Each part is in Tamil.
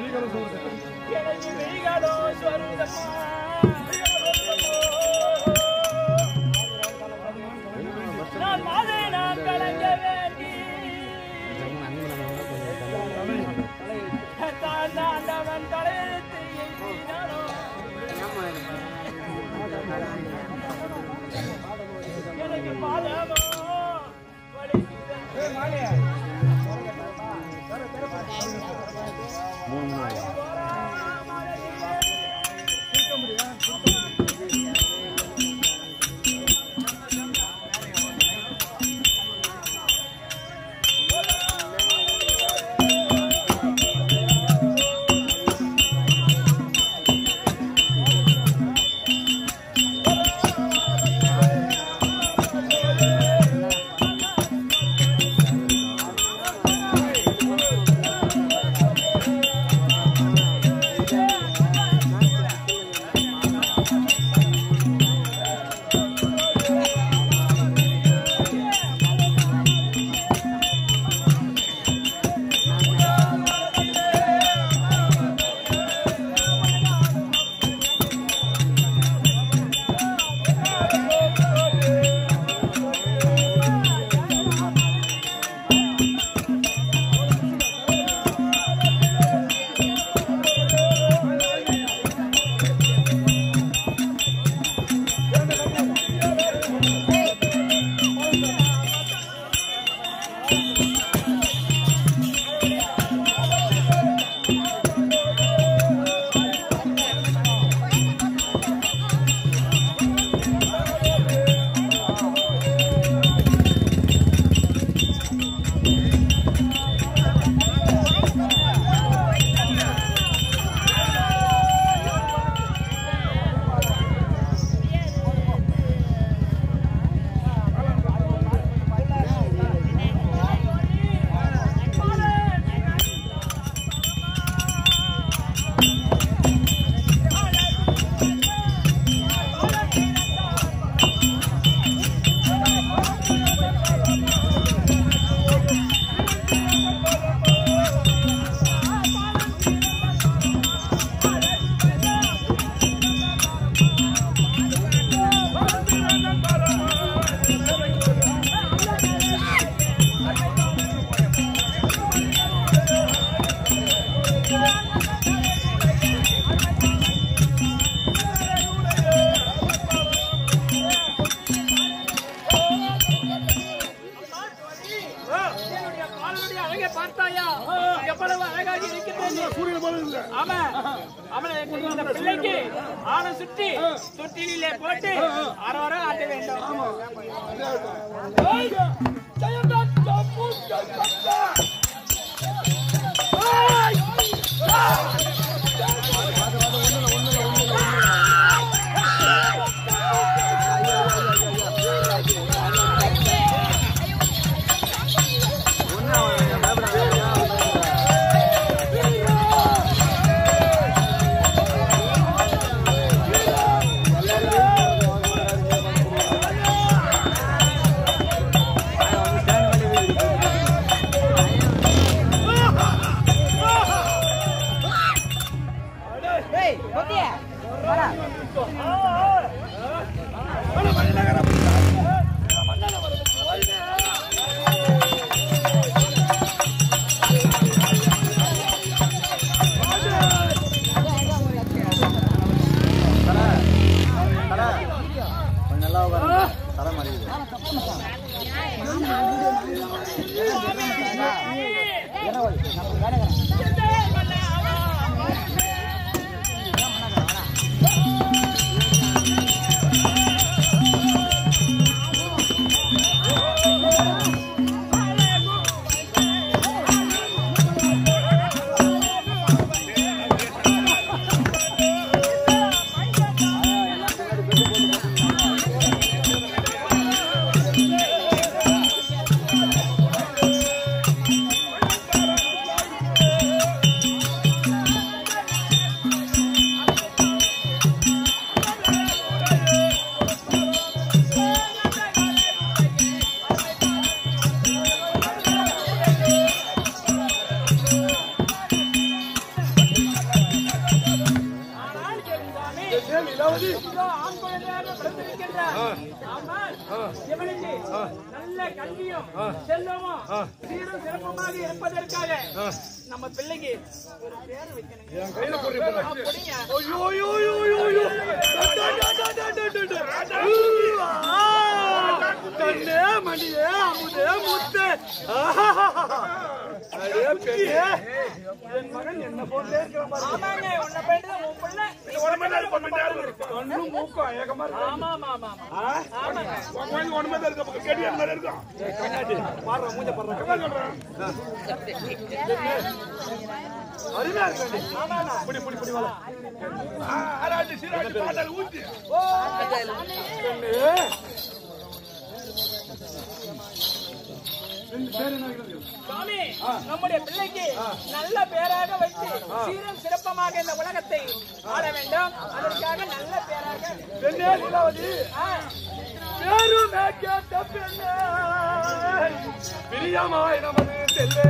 எனக்கு மெய்காலோ சொருதம்மா. நான் மாதை நான் கலங்க வேண்டி தான் ஆண்டவன் தலையெழுத்து எழுதினானோ. எனக்கு பாதமோ வலிக்குது. என்னுடைய கால்களுடைய அழகை பார்த்தாயா எவ்வளவு அழகாக இருக்கின்றது ஆமா அவனை இந்த பிள்ளைக்கு ஆணை சுற்றி தொட்டிலே போட்டு அரை வர ஆட்ட வேண்டும் ஏய், ஜெயந்தா, தப்பு, ஜெயந்தா. ஏய், ஆ லீலாவதி இதோ ஆண் குழந்தையாக பிறந்திருக்கின்றார். ஆனால் இவனுக்கு நல்ல கல்வியும் செல்வமும் சீரும் சிறப்புமாக இருப்பதற்காக நம்ம பிள்ளைக்கு ஒரு பேர் வைக்கணும் என் கையில போடுறீங்க பாரு. அப்படிங்க ஐயோ ஐயோ ஐயோ ஐயோ ஐயோ டா, டா, டா, டா, டா, டா, டா. ஊவா. கண்ணே மணியே அமுதே முத்தே ஆஹாஹாஹா. அடே பெண்ணே, என் மகன் என்ன போன்றே இருக்கிறான் பாரு. ஆமாங்க உன்னை போயிட்டு தான் உன் பிள்ளை கண்ணும் மூக்கும் ஏகமா இருக்கு. ஆமா ஆமா ஆமா ஆமா. ஆ? ஆமாங்க உன் குழந்தை ஒண்ணுமே தான் இருக்கு. அப்ப கெடியான் மாதிரி இருக்கும். ஏய், கண்ணாடி, பாருடா, மூஞ்ச பாருடா. கண்ணா சொல்றேன். அருமையா இருக்கு புடி புடி புடி வாழ ஆராய்ச்சி சீராய்ச்சி பாட்டால் ஊத்தி சுவாமி நம்முடைய பிள்ளைக்கு நல்ல பேராக வைத்து சீரும் சிறப்பமாக இந்த உலகத்தை ஆள வேண்டும் அதற்காக நல்ல பேராக பெண்ணே லீலாவதி ஆ, பேருமே கேட்ட பெண்ணே பிரியமாய் நமது செல்லே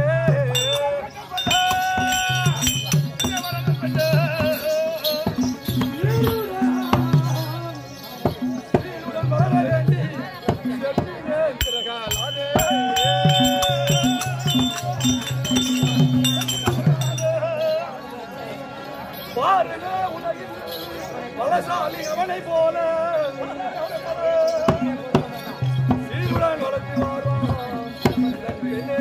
நீருடன் வர வேண்டி செப்பினே திரகாலாதே. பாருங்க உலகில் பலசாலி அவனை போல சீருடன் வளர்த்து வாழ்வான். பெண்ணே,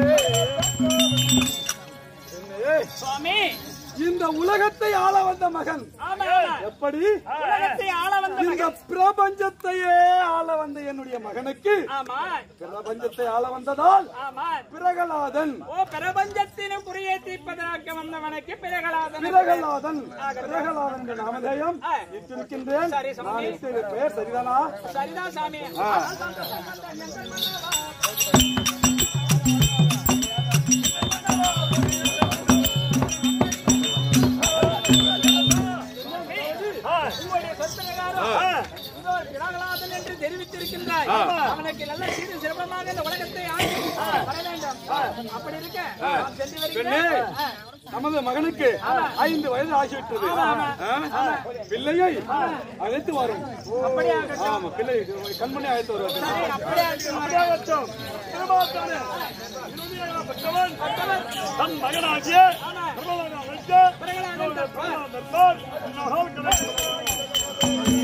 பெண்ணே, சுவாமி இந்த உலகத்தை ஆள வந்த மகன் ஆமா எப்படி உலகத்தை ஆள வந்த இந்த மகன். பிரபஞ்சத்தையே ஆள வந்த என்னுடைய மகனுக்கு ஆமா பிரபஞ்சத்தை ஆள வந்ததால் ஆமா பிரகலாதன் ஓ பிரபஞ்சத்தினும் குறியை தீர்ப்பதற்கு வந்தவனுக்கு பிறகலாதன் பிரகலாதன் பிரகலாதன் என்ற நாமதேயம் ஆ. இட்டிருக்கின்றேன் சரி, சாமி. நான் இட்ட பெயர் சரிதானா சரிதான் சாமி ஆ. உங்களுடைய சொத்தனகாரம் இதோ பிரகலாதன் என்று தெரிவித்திருக்கின்றாய் அவனுக்கு நல்ல சீரும் சிறப்பமாக இந்த உலகத்தை ஆட்சி வர வேண்டும் அப்படி இருக்க நான் சென்று பெண்ணே வருகிறேன் ஆ. நமது மகனுக்கு ஐந்து வயது ஆகிவிட்டது ஆ? பிள்ளையை அழைத்து வரும் ஆமா பிள்ளை கண்மணி அழைத்து வருவார் சரி, அப்படியே இருக்கட்டும். அடையாளத்தம், திருமாத்தானே, இறுதியாக பெற்றவன் தன் மகனாகிய பிரபலனாக வைத்த பிரகலாதன் தர்பார் மகால் கிடைக்கும்.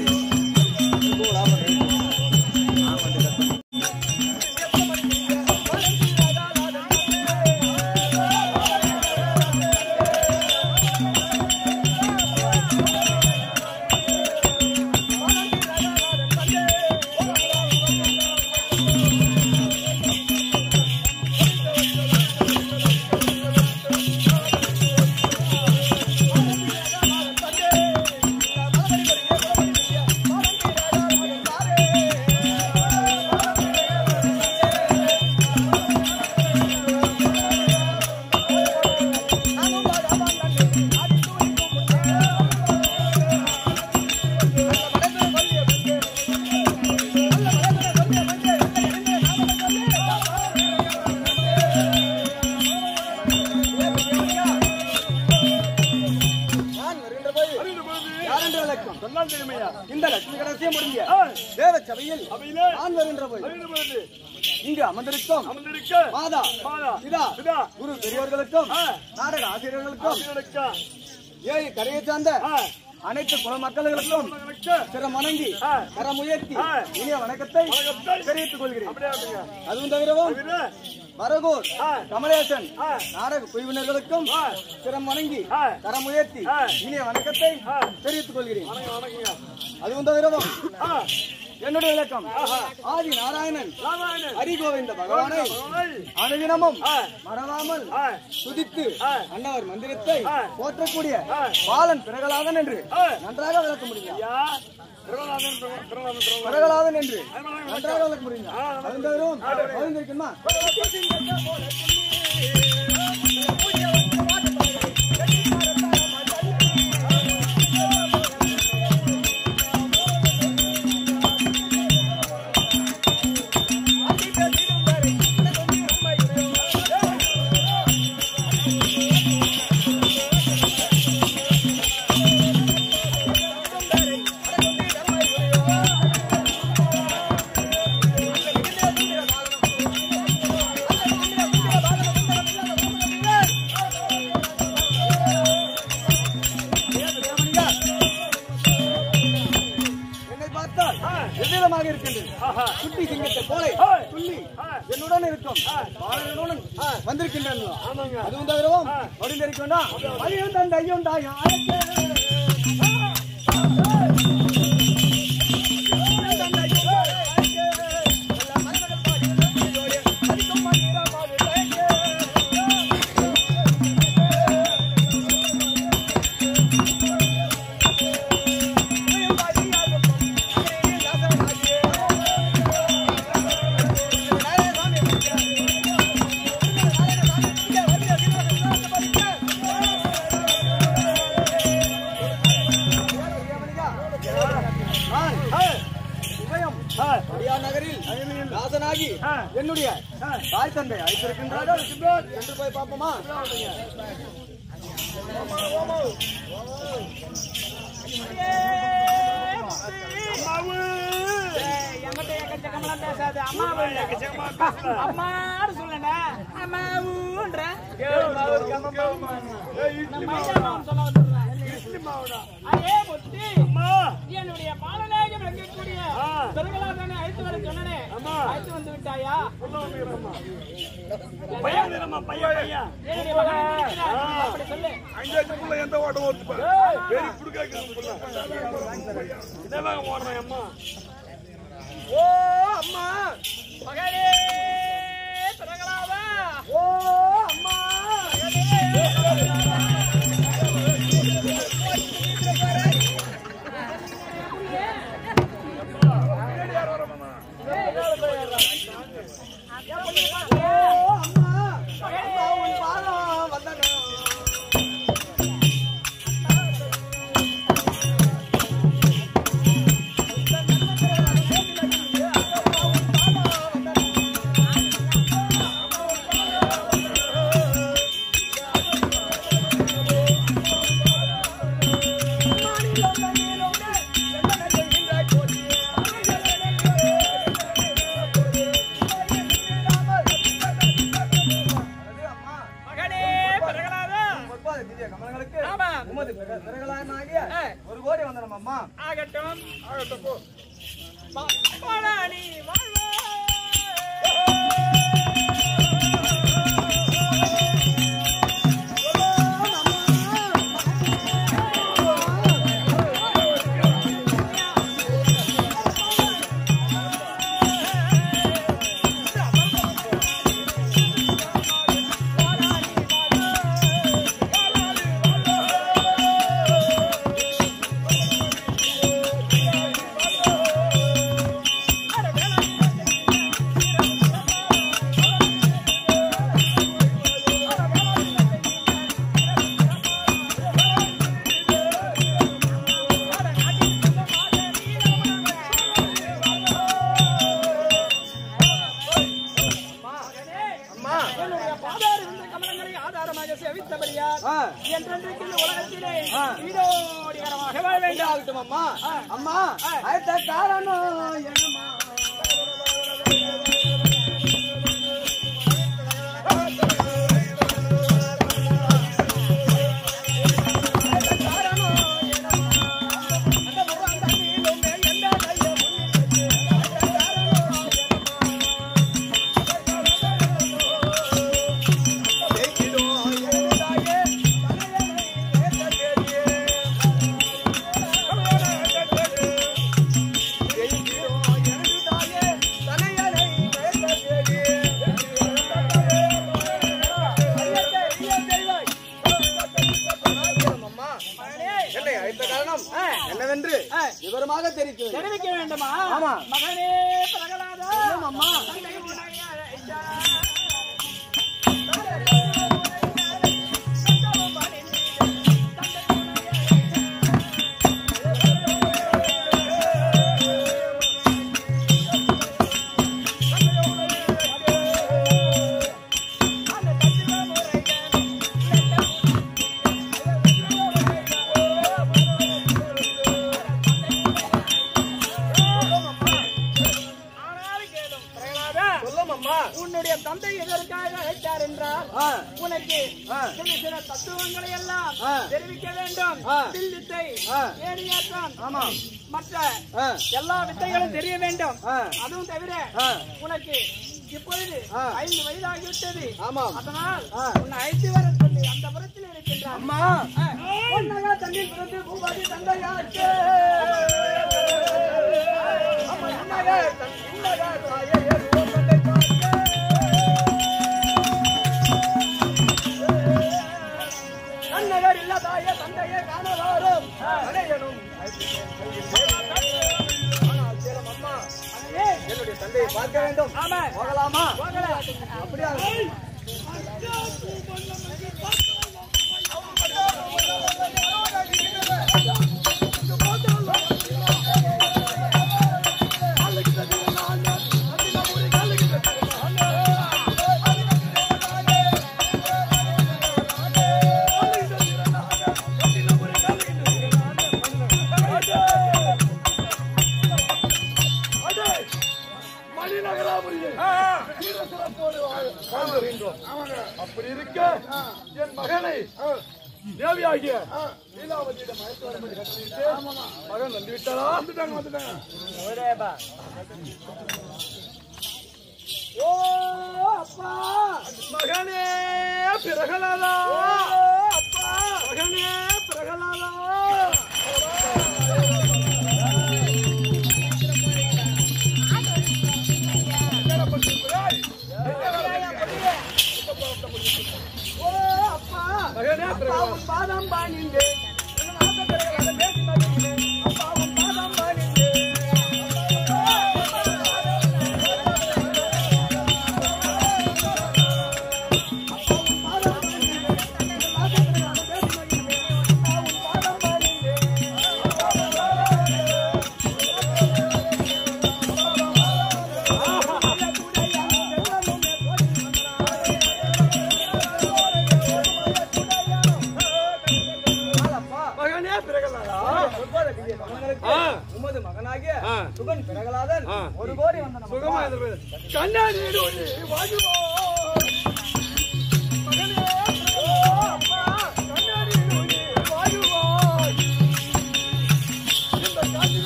அறிந்த பொழுது சொன்னால் தெரியுமையா? இந்த லட்சுமி கடைசியை முடிஞ்ச ஆ, தேவ சபையில் அவையிலே நான் வருகின்ற போது அறிந்த பொழுது இங்கு அமர்ந்திருக்கும் அமர்ந்திருக்க மாதா மாதா, பிதா பிதா, குரு பெரியோர்களுக்கும் ஆ. நாடக ஆசிரியர்களுக்கும் ஆசிரியர்களுக்கு, ஏழு கரையை சார்ந்த ஆ, அனைத்து குல மக்களுக்கும் மகனுக்கு, சிரம் வணங்கி ஆ. கரம் உயர்த்தி ஆ. இனிய வணக்கத்தை வணக்கத்தை தெரிவித்துக் கொள்கிறேன் அப்படியே அப்படிங்க. அதுவும் தவிரவும் தவிர, வரகூர் ஆ. கமலேசன் ஆ. நாடக குழுவினர்களுக்கும் ஆ. சிரம் வணங்கி ஆ. கரம் உயர்த்தி ஆ. இனிய வணக்கத்தை ஆ. தெரிவித்துக் கொள்கிறேன் வணக்கம், வணக்கங்க. அதுவும் தவிரவும் ஆ, என்னுடைய விளக்கம் ஆதி நாராயணன் ராமாயணன், ஹரிகோவிந்த பகவானை பகவானை, அனுதினமும் ஆ. மறவாமல் ஆ, துதித்து ஆ. அன்னவர் மந்திரத்தை ஆ. போற்றக்கூடிய ஆ. பாலன் பிறகலாதன் என்று ஆ. நன்றாக விளக்க முடியும் ஐயா, பிரகலாதன், பிரக- பிரகலாதன், பிரகலாதன். பிறகலாதன் என்று ஆமாம், நன்றாக விளக்க முடியும் ஆ. அதுவும் அறிந்திருக்குமா ஆ புதுவிதமாக இருக்கின்றது குட்டி சிங்கத்தை போல துள்ளி என்னுடன் இருக்கும் பாலனுடன் வந்திருக்கின்றன அதுவும் தவிரவும் முடிந்திருக்க வேண்டாம் ஐயும் தந்த ஐயும் தாயும் உபயம் அடியார் நகரில் ராசனாகி என்னுடைய தாய் தந்தை அழைத்திருக்கின்றார்கள் என்று போய் பார்ப்போமா என்கிட்ட எக்கச்சக்கமெல்லாம் பேசாத. அம்மாவை இல்ல. அம்மான்னு சொல்லணே. அம்மாவுன்ற. நான் மைதானம் சொல்ல வந்துடுறேன். அதே முத்தி, என்னுடைய பாலநாயகம் விளங்கக்கூடிய பெருங்களாதானே அழைத்து வர சொன்னனே. அழைத்து வந்து விட்டாயா? என்னுடைய மகன் இருக்கிறார். அப்படி சொல்லு. அஞ்சாச்சுக்குள்ள எந்த ஓட்டம் ஓட்டுப்பா பெரிய புடுக்காக்கு அம்மா ஓ அம்மா மகனே பெருங்களாவா. ஓ அம்மா ஓ அம்மா அம்மா உன் பாதம் வந்தனம் மகனே பெருங்களாவா. முப்பது திவ்ய கமலங்களுக்கு ஆமா. உமது பிற- பிறகலாயமாகிய ஒரு கோடி வந்தனம் அம்மா ஆகட்டும் ப- பழனி வாழ்க. என்னுடைய பாதார விந்த கமலங்களை ஆதாரமாக சேவித்தபடியால் ஆ. என்றென்றைக்கு இந்த உலகத்திலே ஈடோடிகரமாக வாழ வேண்டும் ஆகட்டும் அம்மா அம்மா அடுத்த காரணம் என்னம்மா என்னை அழைத்த காரணம் என்னவென்று விவரமாக தெரிவித்து தெரிவிக்க வேண்டுமா ஆமா. மகனே பிரகலாதா அம்மா தந்தை உன்னை அழைத்தார். ஆனால் கேளும் பிரகலாதா சொல்லும் அம்மா உன்னுடைய தந்தை எதற்காக அழைத்தார் என்றால் ஆ, உனக்கு ஆ. சில சில தத்துவங்களை எல்லாம் ஆ. தெரிவிக்க வேண்டும் ஆ. தில்லித்தை ஆ. ஏடியாற்றான் ஆமா மற்ற ஆ, எல்லா வித்தைகளும் தெரிய வேண்டும் ஆ. அதுவும் தவிர ஆ. உனக்கு இப்பொழுது ஆ. ஐந்து வயதாகிவிட்டது ஆமாம். அதனால் ஆ. உன்னை அழைத்து வர சொல்லி அந்த புறத்தில் இருக்கின்றார் அம்மா பொன்னகா தண்ணீர் பிறந்து பூவாதி தந்தையாச்சே அம்மா என்னக தன்னக தாயே ரூபத்தை நன்னகர் இல்ல தாயே தந்தையே காண வாரும் அடையணும் என்னுடைய தந்தையை பார்க்க வேண்டும் ஆமா போகலாமா போகல அப்படியா மணிநகராபுரியில் வீரசிறப்போடு வாழ்- வாழ்ந்து வருகின்றோம். அப்படி இருக்க என் மகனை தேவியாகிய லீலாவதியிடம் அழைத்து வரும்படி கட்டளையிட்டு, மகன் வந்து விட்டாரா வந்துட்டாங்க வந்துட்டாங்க ஓ அப்பா மகனே பிரகலாதா அப்பா மகனே பிரகலாதா ஓ அப்பா மகனே பிரகலாதா அப்பாவும் பாதம் பாணிந்து பேசி மகிழ்ந்து அப்பாவும் பாதம் பாணிந்து மகனே பிரகலாதா ஆ. உமது மகனாகிய ஆ. சுகன் பிரகலாதன் ஆ. ஒரு கோடி வந்த சுகமா இருந்தது கண்ணாடி ஒளி வாயுவோ மகனே பிரகலாதா, கண்ணாடி ஒளி வாயுவோ இந்த காட்டில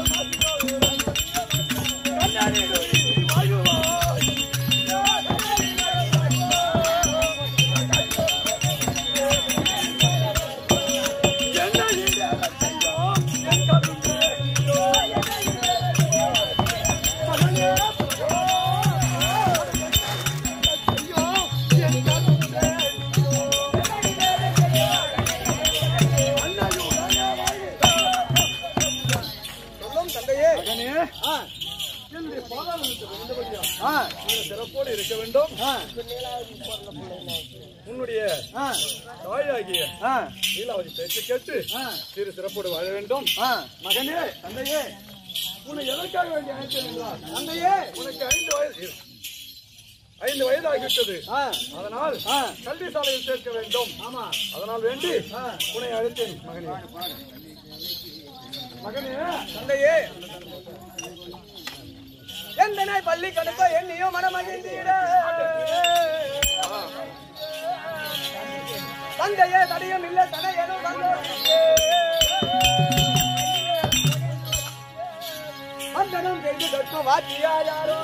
கண்ணாடி ஒளி வாயுவோ என்ன இந்த செய்யும் என் கருத்து மகனே சொல்லும் தந்தையே ஆ, என்னுடைய பாதாளத்துக்கு வந்தபடியா ஆ, நீ சிறப்போடு இருக்க வேண்டும் ஆ, உன்னுடைய ஆ, தாயாகிய ஆ, லீலாவதி பேச்சு கேட்டு ஆ, சிறு சிறப்போடு வாழ வேண்டும் ஆ. மகனே தந்தையே உன்னை எதற்காக வேண்டிய அழைத்தேன் என்றால் தந்தையே உனக்கு ஐந்து வயது இரு. ஐந்து வயதாகிவிட்டது ஆ, அதனால் ஆ. கல்வி சாலையில் சேர்க்க வேண்டும் ஆமா அதனால் வேண்டி ஆ. உன்னை அழைத்தேன் மகனே மகனே தந்தையே எந்தனை பள்ளி கடுப்ப என்னையோ மனமகிழ்ந்தீட தந்தையே தடையும் இல்ல தடையனும் வந்தனம் செய்து கற்கும் வாத்தியாரோ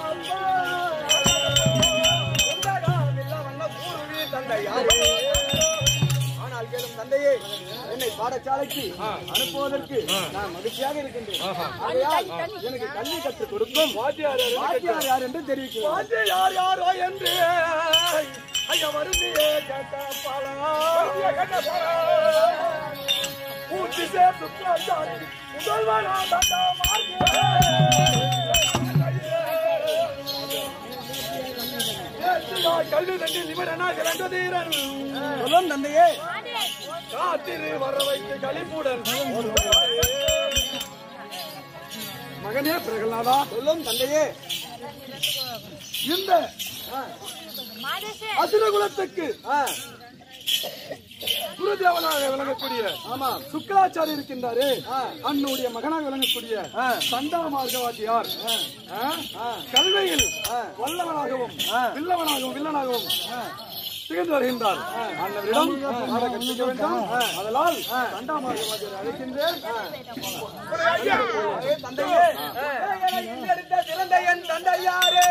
தந்தையாரே ஆனால் கேளும் தந்தையே என்னை பாடசாலைக்கு அனுப்புவதற்கு நான் மகிழ்ச்சியாக இருக்கின்றேன் ஆகையால் எனக்கு கல்வி கற்றுக் கொடுக்கும் வாத்தியார் யார் என்று வாத்தியார் யார் என்று தெரிவிக்கிறேன் வாத்தியார் யார் யாரோ என்று ஐயா வருந்தியே கேட்ட பலம் கேட்ட பலம் ஊட்டி சேர்த்து பிறந்தார். முதல்வனா தந்த மார்க்கே. கல்வி தண்டி நிமிடனாக இறந்து தீரன் சொல்லும் தந்தையே காத்திரு வர வைத்து கழிப்புடன் மகனே பிரகலாதா சொல்லும் தந்தையே இந்த அசுர குலத்துக்கு ஆ, குருதேவனாக விளங்கக்கூடிய ஆமா சுக்கராச்சாரி இருக்கின்றாரு ஆ. அன்னுடைய மகனாக விளங்கக்கூடிய ஆ. சண்டா மார்கவாத்தியார் ஆ? ஆ. கல்வியில் ஆ. வல்லவனாகவும் ஆ. வில்லவனாகவும் வில்லனாகவும் திகழ்ந்து வருகின்றார் அண்ணவரிடம் பாட கற்பிக்க வேண்டும் அதனால் தண்டாமார்க்கமாக அழைக்கின்றேன் ஏ தந்தையே எடுத்த சிறந்த என் தந்தையாரே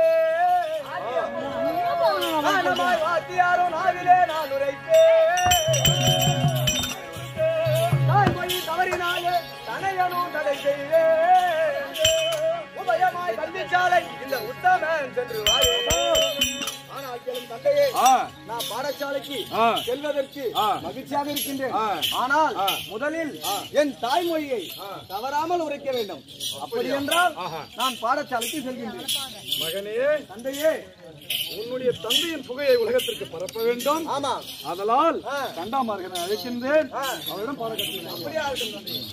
நானமாய் வாத்தியாரோ நாவிலே நான் உரைப்பேன் தாய்மொழி தவறினாலே தனையனும் தடை செய்வேன் உபயமாய் கல்விச்சாலை இந்த உத்தமன் சென்று வாரேனோ ஆனால் கேளும் தந்தையே ஆ, நான் பாடசாலைக்கு ஆ. செல்வதற்கு ஆ. மகிழ்ச்சியாக இருக்கின்றேன் ஆ. ஆனால் ஆ. முதலில் என் தாய்மொழியை தவறாமல் உரைக்க வேண்டும் அப்படி என்றால் நான் பாடசாலைக்கு செல்கின்றேன் மகனே தந்தையே உன்னுடைய தந்தையின் புகையை உலகத்திற்கு பரப்ப வேண்டும் ஆமா அதனால் ஆ. தண்டாமார்கனை அழைக்கின்றேன் ஆ. அவரிடம் பாட கற்பிக்க அப்படியா இருக்கும் தந்தையே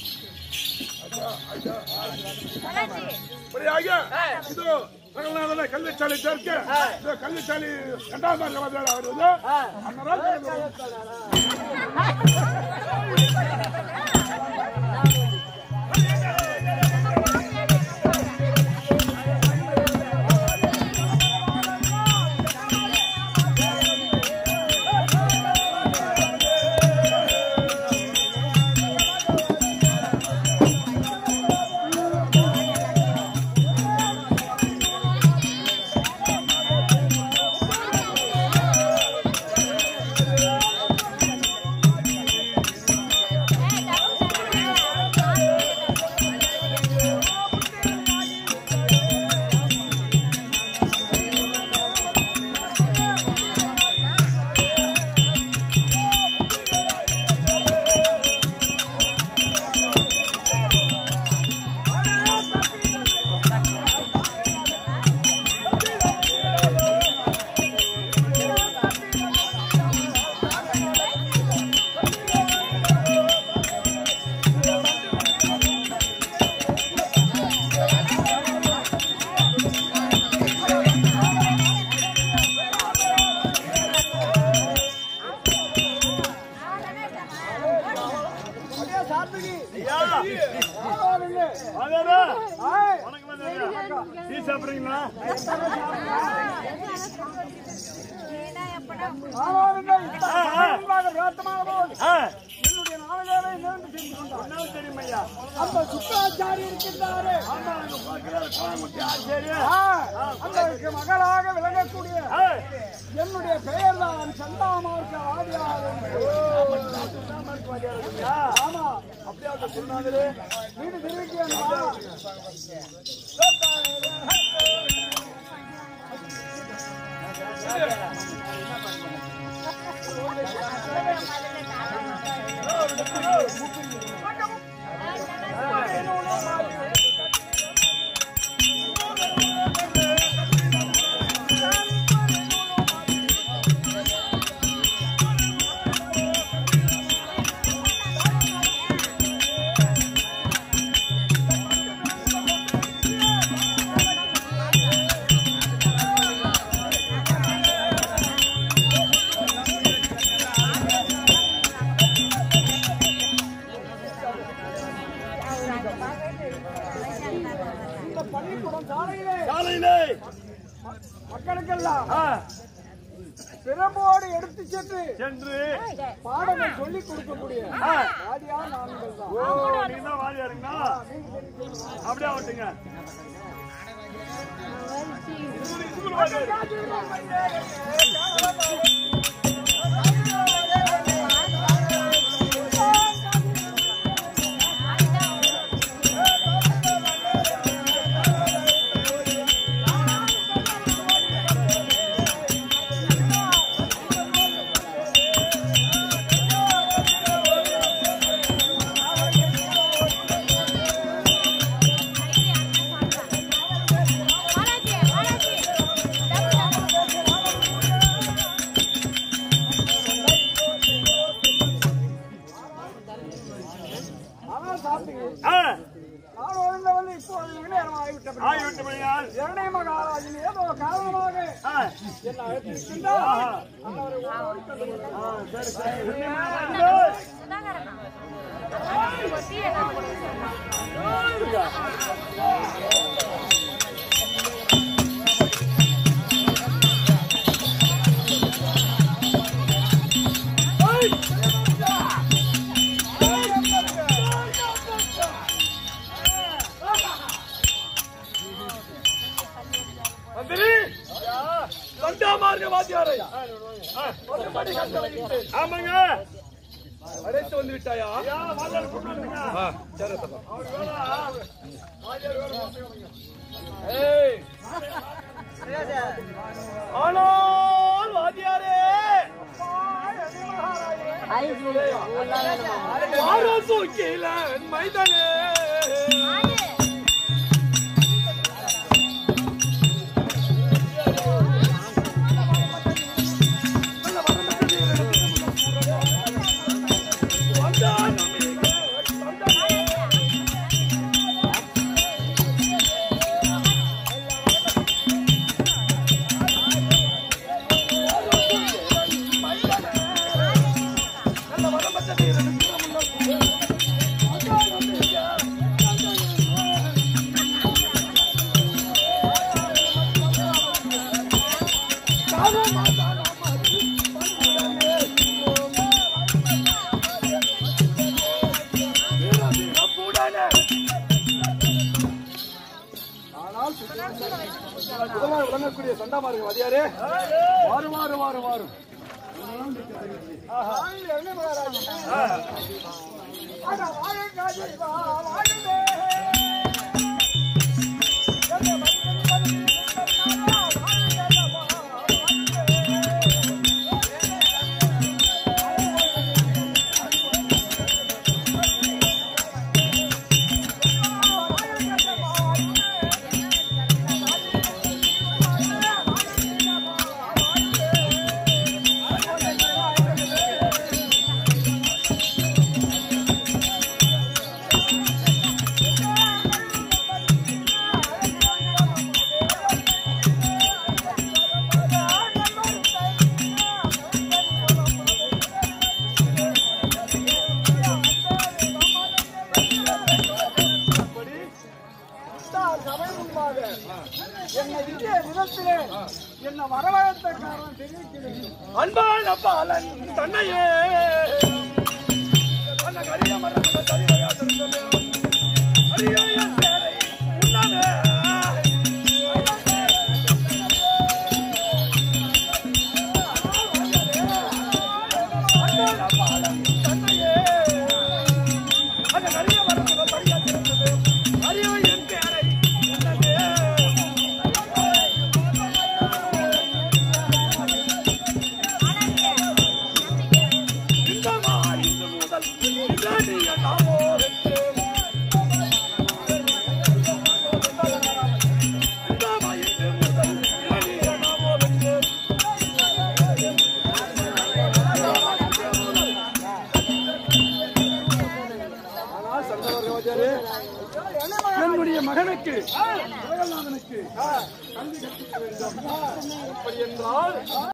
இப்படியாக இதோ பிரகலாதனை கல்விச்சாலை சேர்க்க இதோ கல்விச்சாலை இரண்டாம் மார்க்க அவர் வந்து அன்னரால் அப்படியே சாப்பிடுங்க வணக்கம் வந்தது. டீ சாப்பிடுறீங்களா ஆ. என்ன தெரியும் ஐயா அந்த சுக்காச்சாரி இருக்கின்றாரே ஆமா அங்க பார்க்கிறாரு கோயம்புத்தூர் ஆச்சரிய அந்த மகளாக விளங்கக்கூடிய ஆ. என்னுடைய பெயர் தான் சந்தாமார்க்க ஆதியார் ஆமா அப்படியே அவங்க சொன்னாங்களே வீடு திருவிக்கியா இந்த பள்ளிக்கூடம் சாலையிலே காலையிலே மக்களுக்கெல்லாம் ஆ, பிரம்போடு எடுத்து சென்று சென்று பாடலை சொல்லிக் கொடுக்கக்கூடிய ஆதியார் நாங்கள் தான் ஓ நீங்க தான் வாரியாருங்களா அப்படியே ஆகட்டுங்க ஸ்கூல் வாரியாரு. ஆனால் சாப்பிட்டு ஆ, நான் ஒழுங்க வந்து இப்போ நேரம் ஆகிவிட்ட ஆகிவிட்டபடியால் இரண்டை மகாராஜின் ஏதோ காரணமாக ஆ, என்ன அழைத்திருக்கின்றார் அவரை ஓடோடி கொண்டு வருகிறார். சரி சரி உண்மையா வந்து ஆ இல்லையா ஆ, சரி தப்பா. ஏய். ஆனால் வாத்தியாரே வாரசு கீழே மைதானே முதலாக விளங்கக்கூடிய சண்டாமார்கள் வாதியாரே வாரு வாரு வாரு வாரு சபை முன்பாக என்னை இந்திய விதத்திலே என்ன வரவழைத்த காரணம் தெரிவிக்கிறேன் அன்பான பாலன் தன்னையே அந்த கரிய மரத்துல தனிமையா திருந்தமே. அடியே என் பேரை உண்ணாதே. அன்பான பாலன் தன்னையே. அந்த கரிய மரத்துல தனியா திருந்தமே. அடியே என் பேரை உண்ணாதே. இந்தமா இன்று முதல் இல்லாடிய நாமோருக்கு. இந்தமா இன்று முதல் இல்லாடிய நாமோருக்கு. ஆனால் சண்டாமார்கள் வாதியாரே என்னுடைய மகனுக்கு ஜெகநாதனுக்கு கல்வி கற்பிக்க வேண்டும் அப்படி என்றால்